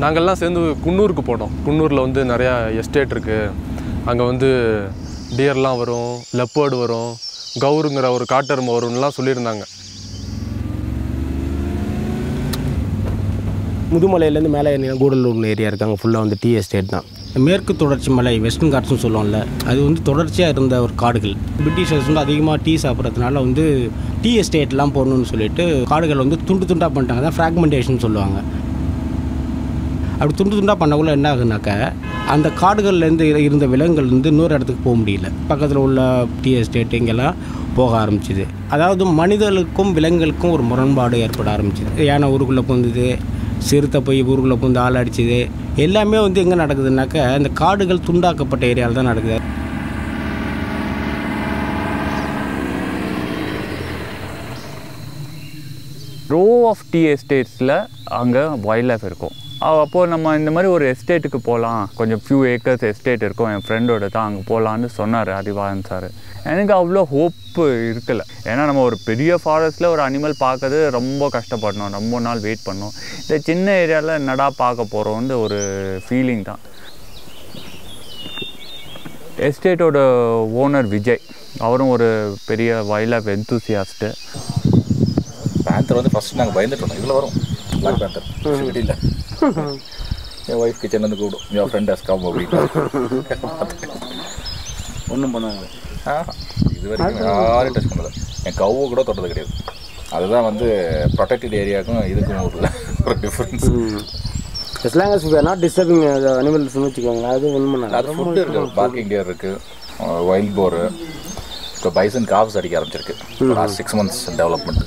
நாங்கள்லாம் சேர்ந்து குன்னூருக்கு போனோம் குன்னூரில் வந்து நிறையா எஸ்டேட் இருக்குது அங்கே வந்து டியர்லாம் வரும் லெப்பர்டு வரும் கௌருங்கிற ஒரு காட்டெருமை வரும்லாம் சொல்லியிருந்தாங்க முதுமலையிலேருந்து மேலே ஏறினா கூடலூர் ஏரியா இருக்காங்க ஃபுல்லாக வந்து டீ எஸ்டேட் தான் மேற்கு தொடர்ச்சி மலை வெஸ்டர்ன் காட்ஸ்னு சொல்லுவோம்ல அது வந்து தொடர்ச்சியாக இருந்த ஒரு காடுகள் பிரிட்டிஷர்ஸ் வந்து அதிகமாக டீ சாப்பிட்றதுனால வந்து டீ எஸ்டேட்லாம் போடணும்னு சொல்லிட்டு காடுகள் வந்து துண்டு துண்டாக பண்ணிட்டாங்க தான் ஃப்ராக்மெண்டேஷன் சொல்லுவாங்க அப்படி துண்டு துண்டாக பண்ணக்குள்ள என்ன ஆகுனாக்க அந்த காடுகள்லேருந்து இரு- இருந்த விலங்குகள் வந்து இன்னொரு இடத்துக்கு போக முடியல பக்கத்தில் உள்ள டீ எஸ்டேட் இங்கெல்லாம் போக ஆரம்பிச்சுது அதாவது மனிதர்களுக்கும் விலங்குகளுக்கும் ஒரு முரண்பாடு ஏற்பட ஆரம்பிச்சுது யானை ஊருக்குள்ளே பூந்துது சிறுத்தை போய் ஊருக்குள்ளே பூந்து ஆள் அடிச்சுது எல்லாமே வந்து எங்கே நடக்குதுனாக்க இந்த காடுகள் துண்டாக்கப்பட்ட ஏரியாவில் தான் நடக்குது ரோ ஆஃப் டீ எஸ்டேட்ஸில் அங்கே வைல்ட் லைஃப் இருக்கும் அப்போது நம்ம இந்த மாதிரி ஒரு எஸ்டேட்டுக்கு போகலாம் கொஞ்சம் ஃபியூ ஏக்கர்ஸ் எஸ்டேட் இருக்கும் என் ஃப்ரெண்டோட தான் அங்கே போகலான்னு சொன்னார் அறிவாயன் சார் எனக்கு அவ்வளோ ஹோப்பு இருக்கல ஏன்னா நம்ம ஒரு பெரிய ஃபாரஸ்ட்டில் ஒரு அனிமல் பார்க்கறது ரொம்ப கஷ்டப்படணும் ரொம்ப நாள் வெயிட் பண்ணணும் இந்த சின்ன ஏரியாவில் என்னடா பார்க்க போகிறோம்னு ஒரு ஃபீலிங் தான் எஸ்டேட்டோட ஓனர் விஜய் அவரும் ஒரு பெரிய வைல்ட் லைஃப் எந்தூசியாஸ்ட்டு பேந்தர் வந்து ஃபர்ஸ்ட் நாங்கள் பயந்துட்டு இருந்தோம் இதில் வரும் பிளாக் பேந்தர் வெளியில் என் ஒய்ஃப் கிச்சன்லேருந்து கூப்பிடும் என் ஃப்ரெண்ட் ஹஸ் கம் அப்படின்னு ஒன்றும் பண்ணாங்க ஆ, இது வரைக்கும் யாரும் டச் பண்ணல என் கவ்வு கூட தொட்டது கிடையாது அதுதான் வந்து ப்ரொடெக்டட் ஏரியாவுக்கும் இதுக்கும் ஒரு ஒரு difference as long as we are not disturbing uh, the animals வச்சுக்கோங்களேன் அது உண்மை அது ஃபுட்டு இருக்குது பார்க்கிங் டியர் இருக்குது வைல்ட் போரு இப்போ பைசன் காப்ஸ் அடிக்க ஆரம்பிச்சிருக்கு லாஸ்ட் சிக்ஸ் மந்த்ஸ் டெவலப்மெண்ட்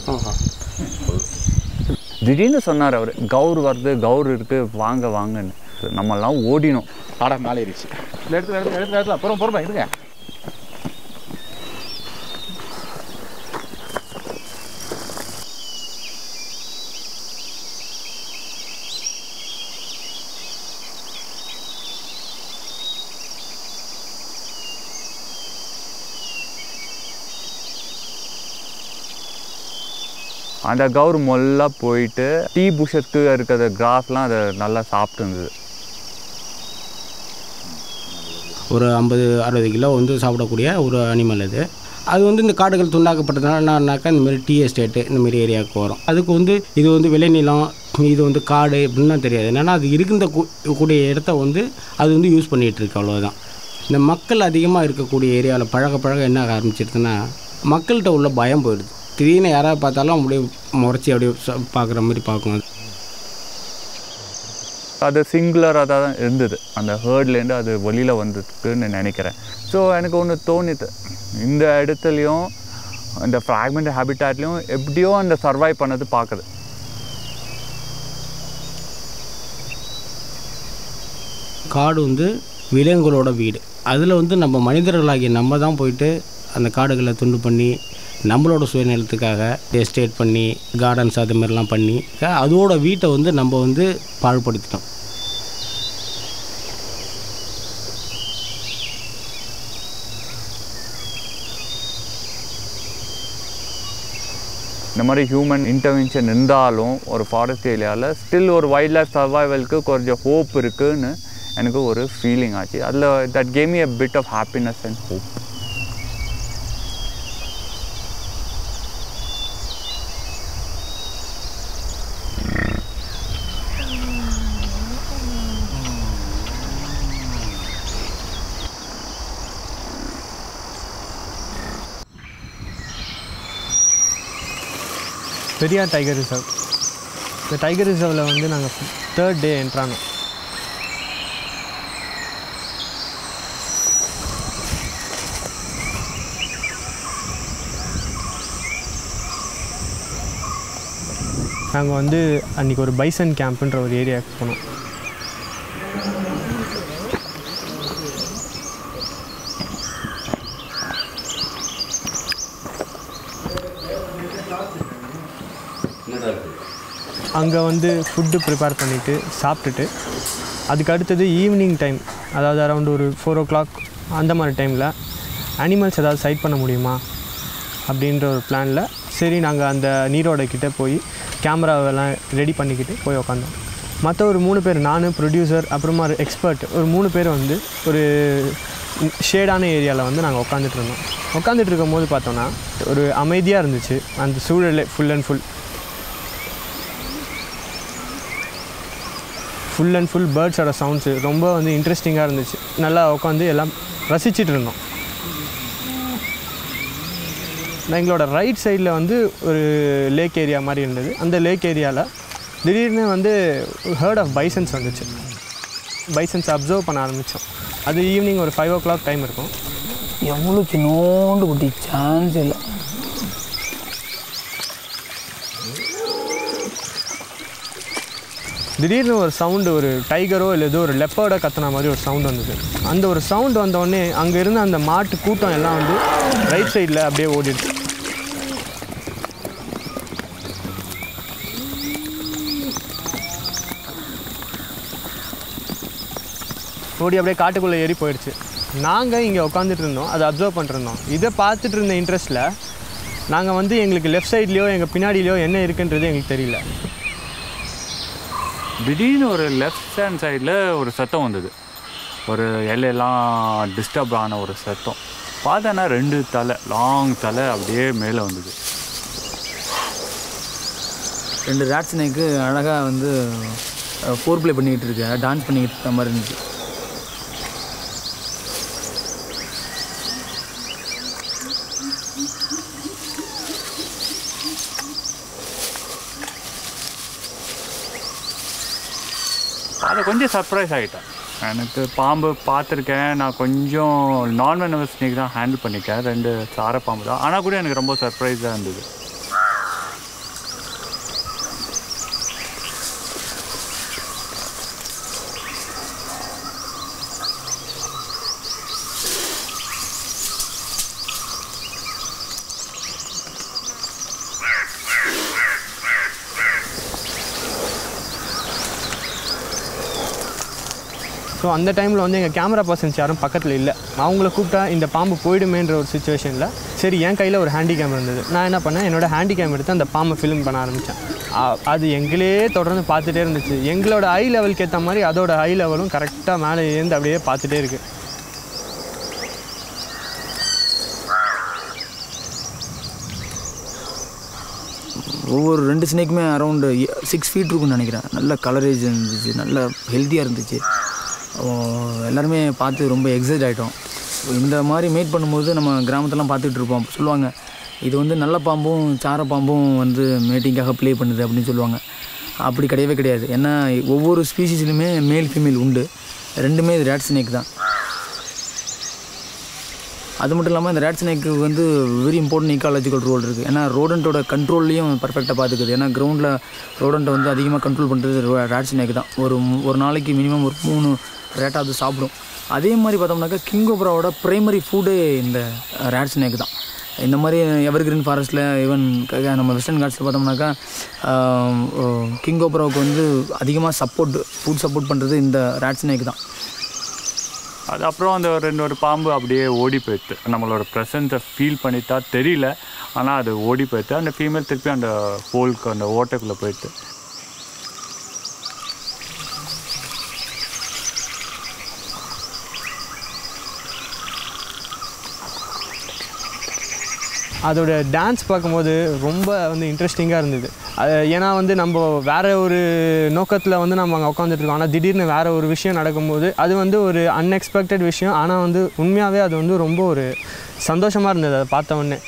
திடீர்னு சொன்னார் அவர் கவுர் வருது கவுர் இருக்குது வாங்க வாங்கன்னு நம்மெல்லாம் ஓடினோம் ஆடா மேலே ஏறிச்சு எடுத்து எடுத்து எடுத்து எடுத்து அப்புறம் பொறுமை இருங்க அந்த கவுர் மொல்லா போயிட்டு டீ புஷத்துக்கு இருக்கிற கிராஸ்லாம் அதை நல்லா சாப்பிட்டு இருந்தது ஒரு ஐம்பது அறுபது கிலோ வந்து சாப்பிடக்கூடிய ஒரு அனிமல் இது அது வந்து இந்த காடுகள் துண்டாக்கப்பட்டதுனால என்னன்னாக்கா இந்த மாதிரி டீ எஸ்டேட்டு இந்த மாதிரி ஏரியாவுக்கு வரும் அதுக்கு வந்து இது வந்து விளைநிலம் இது வந்து காடு இப்படின்லாம் தெரியாது என்னென்னா அது இருக்கின்ற கூ- கூடிய இடத்த வந்து அது வந்து யூஸ் பண்ணிகிட்டு இருக்கு அவ்வளோதான் இந்த மக்கள் அதிகமாக இருக்கக்கூடிய ஏரியாவில் பழக பழக என்ன ஆக ஆரம்பிச்சிருதுன்னா மக்கள்கிட்ட உள்ள பயம் போயிடுது திடீர்னு யாராவது பார்த்தாலும் அப்படியே முறைச்சி அப்படியே ச- பார்க்குற மாதிரி பார்க்கும் அது சிங்குலராக தான் இருந்தது அந்த ஹேர்ட்லேருந்து அது வெளியில் வந்ததுக்குன்னு நினைக்கிறேன் ஸோ எனக்கு ஒன்று தோணுது இந்த இடத்துலையும் இந்த ஃப்ராக்மெண்ட் ஹேபிட்டாட்லேயும் எப்படியோ அந்த சர்வைவ் பண்ணது பார்க்குது காடு வந்து விலங்குகளோட வீடு அதில் வந்து நம்ம மனிதர்களாகிய நம்ம தான் போயிட்டு அந்த காடுகளை துண்டு பண்ணி நம்மளோட சுயநலத்துக்காக எஸ்டேட் பண்ணி கார்டன்ஸ் அது மாதிரிலாம் பண்ணி அதோட வீட்டை வந்து நம்ம வந்து பாழ்படுத்திட்டோம் இந்த மாதிரி ஹியூமன் இன்டர்வென்ஷன் இருந்தாலும் ஒரு ஃபாரஸ்ட் ஏரியாவில் ஸ்டில் ஒரு வைல்ட் லைஃப் சர்வைவலுக்கு கொஞ்சம் ஹோப் இருக்குன்னு எனக்கு ஒரு ஃபீலிங் ஆச்சு அதில் that came a bit of happiness and hope Periyar tiger reserve இந்த டைகர் ரிசர்வில் வந்து நாங்கள் தேர்ட் டே என்ட்ரானோம் நாங்கள் வந்து அன்றைக்கி ஒரு பைசன் கேம்ப்புன்ற ஒரு ஏரியாவுக்கு போனோம் அங்கே வந்து ஃபுட்டு ப்ரிப்பேர் பண்ணிவிட்டு சாப்பிட்டுட்டு அதுக்கு அடுத்தது ஈவினிங் டைம் அதாவது அரௌண்ட் ஒரு ஃபோர் ஓ கிளாக் அந்த மாதிரி டைமில் அனிமல்ஸ் ஏதாவது சைட் பண்ண முடியுமா அப்படின்ற ஒரு பிளானில் சரி நாங்கள் அந்த நீரோட கிட்ட போய் கேமராவெல்லாம் ரெடி பண்ணிக்கிட்டு போய் உக்காந்தோம் மற்ற ஒரு மூணு பேர் நான் ப்ரொடியூசர் அப்புறமா ஒரு எக்ஸ்பர்ட் ஒரு மூணு பேர் வந்து ஒரு ஷேடான ஏரியாவில் வந்து நாங்கள் உட்காந்துட்டு இருந்தோம் உட்காந்துட்டு இருக்கும் போது பார்த்தோன்னா ஒரு அமைதியாக இருந்துச்சு அந்த சூழலே full and full full and full பேர்ட்ஸோட சவுண்ட்ஸு ரொம்ப வந்து இன்ட்ரெஸ்டிங்காக இருந்துச்சு நல்லா உட்காந்து எல்லாம் ரசிச்சிட்டு இருந்தோம் எங்களோட ரைட் சைடில் வந்து ஒரு லேக் ஏரியா மாதிரி இருந்தது அந்த லேக் ஏரியாவில் திடீர்னு வந்து ஹேர்ட் ஆஃப் பைசன்ஸ் வந்துச்சு பைசன்ஸ் அப்சர்வ் பண்ண ஆரம்பித்தோம் அது ஈவினிங் ஒரு ஃபைவ் ஓ கிளாக் டைம் இருக்கும் எவ்வளோ சின்னோண்டு குட்டி சான்ஸ் இல்லை திடீர்னு ஒரு சவுண்டு ஒரு டைகரோ இல்லை ஏதோ ஒரு லெப்பர்டோ கத்துன மாதிரி ஒரு சவுண்ட் வந்தது அந்த ஒரு சவுண்ட் வந்தோடனே அங்கே இருந்த அந்த மாட்டு கூட்டம் எல்லாம் வந்து ரைட் சைடில் அப்படியே ஓடிடுச்சு ஓடி அப்படியே காட்டுக்குள்ளே ஏறி போயிடுச்சு நாங்கள் இங்கே உட்காந்துட்டு இருந்தோம் அதை அப்சர்வ் பண்ணிருந்தோம் இதை பார்த்துட்டு இருந்த இன்ட்ரெஸ்ட்டில் நாங்கள் வந்து எங்களுக்கு லெஃப்ட் சைட்லேயோ எங்கள் பின்னாடிலையோ என்ன இருக்குன்றது எங்களுக்கு தெரியல திடீர்னு ஒரு லெஃப்ட் ஹேண்ட் சைடில் ஒரு சத்தம் வந்தது ஒரு இலையெல்லாம் டிஸ்டர்ப் ஆன ஒரு சத்தம் பார்த்தேன்னா ரெண்டு தலை லாங் தலை அப்படியே மேலே வந்தது ரெண்டு ரேட் ஸ்னேக்கு அழகாக வந்து ஃபோர் ப்ளே பண்ணிக்கிட்டு இருக்கு டான்ஸ் பண்ணிக்கிட்டு இருக்க மாதிரி இருந்துச்சு அதை கொஞ்சம் சர்ப்ரைஸ் ஆகிட்டேன் எனக்கு பாம்பு பார்த்துருக்கேன் நான் கொஞ்சம் நான் வெனவஸ் ஸ்னேக் தான் ஹேண்டில் பண்ணியிருக்கேன் ரெண்டு சார பாம்பு தான் ஆனால் கூட எனக்கு ரொம்ப சர்ப்ரைஸாக இருந்தது ஸோ அந்த டைமில் வந்து எங்கள் கேமரா பர்சன்ஸ் யாரும் பக்கத்தில் இல்லை அவங்கள கூப்பிட்டா இந்த பாம்பு போயிடுமேன்ற ஒரு சுச்சுவேஷனில் சரி என் கையில் ஒரு ஹேண்டி கேம் இருந்தது நான் என்ன பண்ணேன் என்னோட ஹேண்டி கேம் எடுத்து அந்த பாம்பை ஃபிலிம் பண்ண ஆரம்பித்தேன் அது எங்களே தொடர்ந்து பார்த்துட்டே இருந்துச்சு எங்களோட ஐ லெவலுக்கு ஏற்ற மாதிரி அதோட ஐ லெவலும் கரெக்டாக மேலே ஏந்து அப்படியே பார்த்துட்டே இருக்குது ஒவ்வொரு ரெண்டு ஸ்னேக்குமே அரௌண்டு சிக்ஸ் ஃபீட் இருக்கும்னு நினைக்கிறேன் நல்ல கலரேஜ் இருந்துச்சு நல்ல ஹெல்த்தியாக இருந்துச்சு அஹ் எல்லாருமே பார்த்து ரொம்ப எக்ஸைட் ஆகிட்டோம் இந்த மாதிரி மேட் பண்ணும்போது நம்ம கிராமத்தெல்லாம் பார்த்துட்டு இருப்போம் சொல்லுவாங்க இது வந்து நல்ல பாம்பும் சார பாம்பும் வந்து மேட்டிங்காக ப்ளே பண்ணுது அப்படின்னு சொல்லுவாங்க அப்படி கிடையவே கிடையாது ஏன்னா ஒவ்வொரு ஸ்பீசிஸ்லையுமே மேல் ஃபீமேல் உண்டு ரெண்டுமே இது ரேட் ஸ்னேக் தான் அது மட்டும் இல்லாமல் இந்த ரேட் ஸ்னேக்கு வந்து வெரி இம்பார்ட்டன்ட் ஈக்காலஜிக்கல் ரோல் இருக்குது ஏன்னா ரோடண்ட்டோட கண்ட்ரோல்லையும் பர்ஃபெக்டாக பார்த்துக்குது ஏன்னா கிரவுண்டில் ரோடண்ட்டை வந்து அதிகமாக கண்ட்ரோல் பண்ணுறது ரேட் ஸ்னேக் தான் ஒரு மு- ஒரு நாளைக்கு மினிமம் ஒரு மூணு ரேட்டாவது சாப்பிடும் அதே மாதிரி பார்த்தோம்னாக்கா கிங்கோப்ராவோட ப்ரைமரி ஃபுட்டே இந்த ரேட் ஸ்னேக் தான் இந்த மாதிரி எவர் கிரீன் ஃபாரஸ்ட்டில் ஈவன் நம்ம வெஸ்டர்ன் காட்ஸில் பார்த்தோம்னாக்கா கிங்கோப்ராவுக்கு வந்து அதிகமாக சப்போர்ட் ஃபுட் சப்போர்ட் பண்ணுறது இந்த ரேட் ஸ்னேக் தான் அது அப்புறம் அந்த ரெண்டு ஒரு பாம்பு அப்படியே ஓடி போயிடுது நம்மளோட ப்ரெசன்ஸை ஃபீல் பண்ணிட்டா தெரியல ஆனால் அது ஓடி போயிடுது அந்த ஃபீமேல் திருப்பி அந்த ஹோலுக்கு அந்த ஓட்டைக்குள்ளே போயிடுது அதோட டான்ஸ் பார்க்கும்போது ரொம்ப வந்து இன்ட்ரெஸ்டிங்காக இருந்தது அது ஏன்னா வந்து நம்ம வேற ஒரு நோக்கத்தில் வந்து நம்ம அங்கே உட்காந்துட்டு இருக்கோம் ஆனால் திடீர்னு வேற ஒரு விஷயம் நடக்கும்போது அது வந்து ஒரு அன்எக்ஸ்பெக்டட் விஷயம் ஆனால் வந்து உண்மையாகவே அது வந்து ரொம்ப ஒரு சந்தோஷமாக இருந்தது அதை பார்த்த உடனே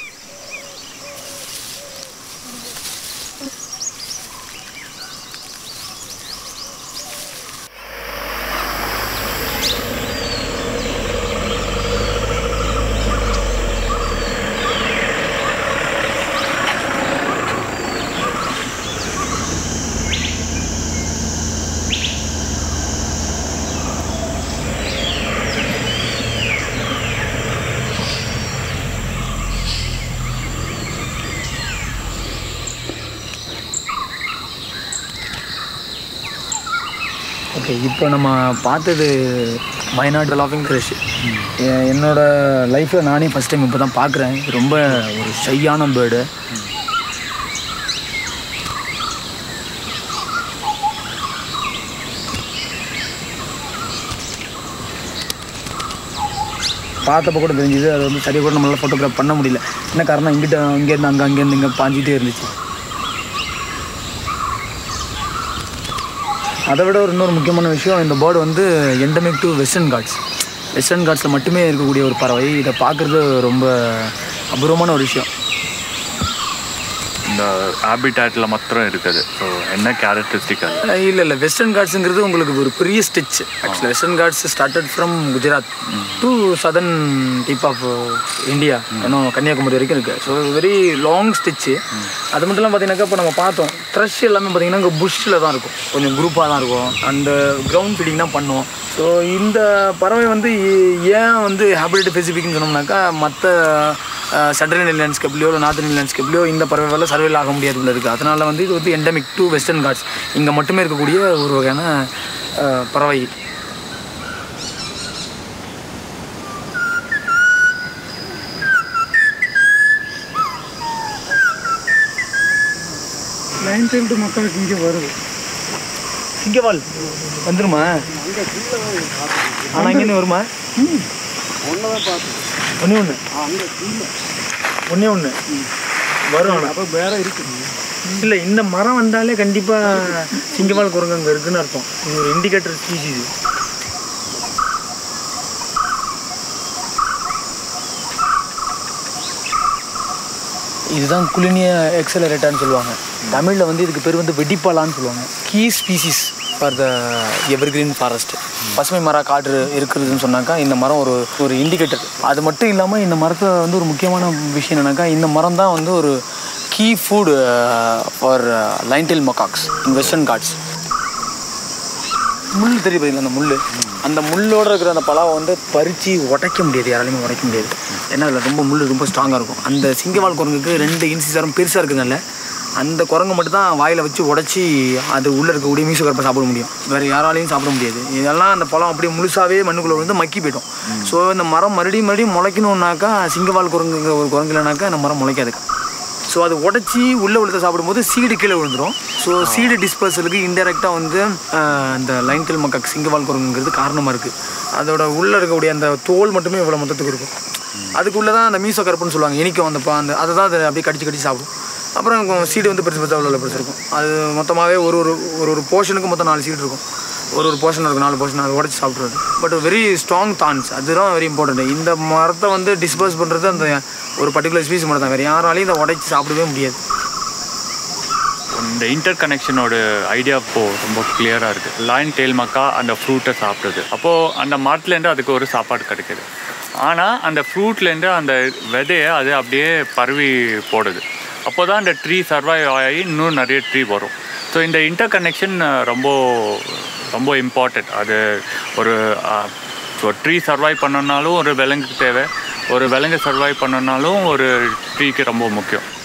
ஓகே இப்போ நம்ம பார்த்தது வயநாடு லாஃபிங் ஃப்ரெஷ் என்னோட லைஃப்பில் நானே ஃபஸ்ட் டைம் இப்போ தான் பார்க்குறேன் ரொம்ப ஒரு ஷையான பேர்டு பார்த்தப்ப கூட தெரிஞ்சுது அது வந்து சரியாக கூட நம்மளால் ஃபோட்டோகிராஃப் பண்ண முடியல என்ன காரணம் இங்கிட்ட இங்கேருந்து அங்கே அங்கேருந்து இங்கே பாஞ்சிக்கிட்டே இருந்துச்சு அதை விட ஒரு இன்னொரு முக்கியமான விஷயம் இந்த பேர்டு வந்து endemic to Western Ghats Western காட்ஸில் மட்டுமே இருக்கக்கூடிய ஒரு பறவை இதை பார்க்குறது ரொம்ப அபூர்வமான ஒரு விஷயம் இந்த ஹேபிட்டாட்டில் மாத்திரம் இருக்குது ஸோ என்ன கேரக்டரிஸ்டிக் அது இல்லை இல்லை வெஸ்டர்ன் காட்ஸுங்கிறது உங்களுக்கு ஒரு பெரிய ஸ்டிச் ஆக்சுவலாக Western Ghats started from Gujarat to southern tip of India இன்னும் கன்னியாகுமரி வரைக்கும் இருக்குது ஸோ வெரி லாங் ஸ்டிச்சு அது மட்டும் இல்லாமல் பார்த்தீங்கன்னாக்கா இப்போ நம்ம பார்த்தோம் த்ரஷ் எல்லாமே பார்த்தீங்கன்னா இங்கே புஷ்ஷில் தான் இருக்கும் கொஞ்சம் குரூப்பாக தான் இருக்கும் அந்த கிரவுண்ட் ஃபீடிங் தான் பண்ணுவோம் ஸோ இந்த பறவை வந்து ஏ- ஏன் வந்து ஹேபிலிட்டி ஸ்பெசிஃபிக்னு சொன்னோம்னாக்கா மற்ற சட்டர்ன் லேண்ட்ஸ்கேப்லையோ இல்லை நார்த்தன் லேண்ட்ஸ்கேப்லையோ இந்த பறவைகளால் சர்வேல் ஆக முடியாது உள்ள இருக்குது அதனால் வந்து இது வந்து எண்டமிக் டு வெஸ்டர்ன் காட்ஸ் இங்கே மட்டுமே இருக்கக்கூடிய ஒரு வகையான அஹ், பறவை லைன் டெல்ட் மக்களுக்கு இங்கே வருது சிங்கவால் வந்துருமா ஆனால் இங்கேருந்து வருமா ஒன்றே ஒன்று ஒன்றே ஒன்று வரும் ஆனால் அப்போ வேற இருக்குது இல்லை இந்த மரம் வந்தாலே கண்டிப்பாக சிங்கவால் குரங்கு அங்கே இருக்குன்னு அர்த்தம் இது ஒரு இண்டிகேட்டர் ஸ்பீசிஸ் இதுதான் குலினிய எக்ஸலரேட்டான்னு சொல்லுவாங்க தமிழில் வந்து இதுக்கு பேர் வந்து வெடிப்பாலான்னு சொல்லுவாங்க key species for the evergreen forest பசுமை மர காடு இருக்கிறதுன்னு சொன்னாக்கா இந்த மரம் ஒரு ஒரு இண்டிகேட்டர் அது மட்டும் இல்லாமல் இந்த மரத்தை வந்து ஒரு முக்கியமான விஷயம் என்னன்னாக்கா இந்த மரம் தான் வந்து ஒரு key food for lion tailed macaques in Western Ghats முள் தெரியும் பார்த்தீங்களா அந்த முள் அந்த முள்ளோட இருக்கிற அந்த பலாவை வந்து பறித்து உடைக்க முடியாது யாராலையுமே உடைக்க முடியாது ஏன்னா அதில் ரொம்ப முள் ரொம்ப ஸ்ட்ராங்காக இருக்கும் அந்த சிங்கவால் குரங்குக்கு ரெண்டு இன்சிசாரம் பெருசாக இருக்குதுல்ல அந்த குரங்கு மட்டும் தான் வாயில் வச்சு உடச்சி அது உள்ளே இருக்கக்கூடிய மீச கருப்பை சாப்பிட முடியும் வேறு யாராலையும் சாப்பிட முடியாது இதெல்லாம் அந்த பழம் அப்படியே முழுசாவே மண்ணுக்குள்ளே வந்து மக்கி போயிடும் ஸோ இந்த மரம் மறுபடியும் மறுபடியும் முளைக்கணுன்னாக்கா சிங்கவால் குரங்குங்க ஒரு குரங்கு இல்லைனாக்கா அந்த மரம் முளைக்காது ஸோ அது உடச்சி உள்ளே உள்ளதை சாப்பிடும்போது சீடு கீழே விழுந்துடும் ஸோ சீடு டிஸ்பர்சலுக்கு இன்டெரக்டாக வந்து ஆஹ், இந்த லைன்டெல் மக்காக் சிங்கவால் குரங்குங்கிறது காரணமாக இருக்குது அதோட உள்ளே இருக்கக்கூடிய அந்த தோல் மட்டுமே இவ்வளோ மொத்தத்துக்கு இருக்கும் அதுக்குள்ளே தான் அந்த மீசோ கருப்புன்னு சொல்லுவாங்க இனிக்கும் அந்த பா அந்த அதை தான் அது அப்படியே கடிச்சு கடிச்சு சாப்பிடும் அப்புறம் கொ- சீடு வந்து பெருசு பெருசாக உள்ள பெருசு இருக்கும் அது மொத்தமாகவே ஒரு ஒரு ஒரு ஒரு போர்ஷனுக்கு மொத்தம் நாலு சீடு இருக்கும் ஒரு ஒரு போர்ஷன் இருக்கும் நாலு போர்ஷன் அதை உடச்சி சாப்பிட்றது பட் வெரி ஸ்ட்ராங் தான்ஸ் அதுதான் வெரி இம்பார்ட்டன்ட் இந்த மரத்தை வந்து டிஸ்போஸ் பண்ணுறது அந்த ஒரு பர்டிகுலர் ஸ்பீஸ் மட்டும் தான் வேறு யாராலையும் இதை உடைச்சி சாப்பிடவே முடியாது இந்த இன்டர் கனெக்ஷனோட ஐடியா இப்போ ரொம்ப கிளியராக இருக்குது லைன் டெயில் மக்கா அந்த ஃப்ரூட்டை சாப்பிடுது அப்போது அந்த மரத்துலேருந்து அதுக்கு ஒரு சாப்பாடு கிடைக்குது ஆனால் அந்த ஃப்ரூட்லேருந்து அந்த விதையை அது அப்படியே பரவி போடுது அப்போ தான் அந்த ட்ரீ சர்வைவ் ஆகி இன்னும் நிறைய ட்ரீ வரும் ஸோ இந்த இன்டர் கனெக்ஷன் ரொம்ப ரொம்ப இம்பார்ட்டண்ட் அது ஒரு ஒரு ட்ரீ சர்வைவ் பண்ணனாலும் ஒரு விலங்குக்கு தேவை ஒரு விலங்கு சர்வைவ் பண்ணனாலும் ஒரு ட்ரீக்கு ரொம்ப முக்கியம்